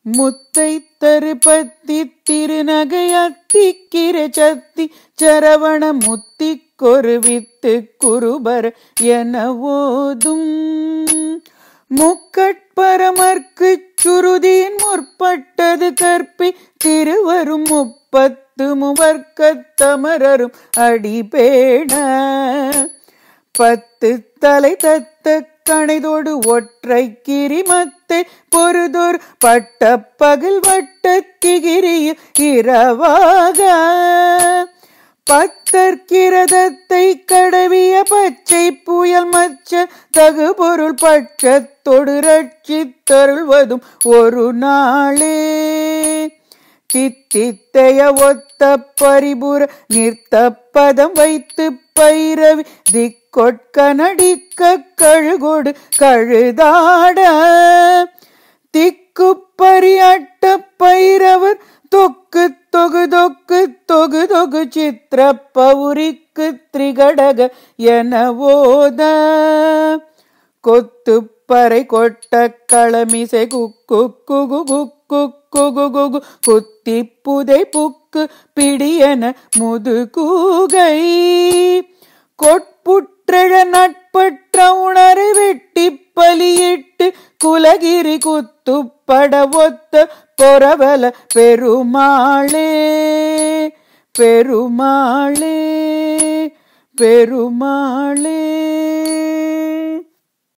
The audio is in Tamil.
முத்தை தருபத்தி திருநகையத்திக்கிர சத்தி சரவண முத்தி கொருவித்து குருபர் என ஓதும் முக்கட்பரமர்க்குச் சுருதியின் முற்பட்டது கற்பி திருவரும் முப்பத்து முவர்க்கத்தமரரும் அடிபேண பத்து தலை தத்த கணைதோடு ஒற்றை கிரிமத்தை பொறுதோர் பட்ட பகல் வட்ட திகிரியில் இரவாக பத்தற்கிரதத்தை கடவிய பச்சை புயல் மச்ச தகு பொருள் பட்சத்தொடு ரட்சித்தருள்வதும் ஒரு நாளே தித்தித்தைய ஒத்த பரிபுர நிறுத்த பதம் வைத்து பைரவி திக்கொட்க நடிக்க கழுகொடு கழுதாட திக்கு பரியட்ட பைரவர் தொக்கு தொகு தொக்கு தொகு தொகு சித்திர பௌரிக்கு திரிகடக என ஓத கொத்து பறை கொட்ட களமிசை குக்கு குகு குக்கு குகு குகு குத்தி புதை புக்கு பிடியன முதுகூகை கொட்புற்றழ நட்பற்ற உணரை வெட்டி பலியிட்டு குலகிரி குத்துப்பட ஒத்த பொறவல பெருமாளே பெருமாளே பெருமாளே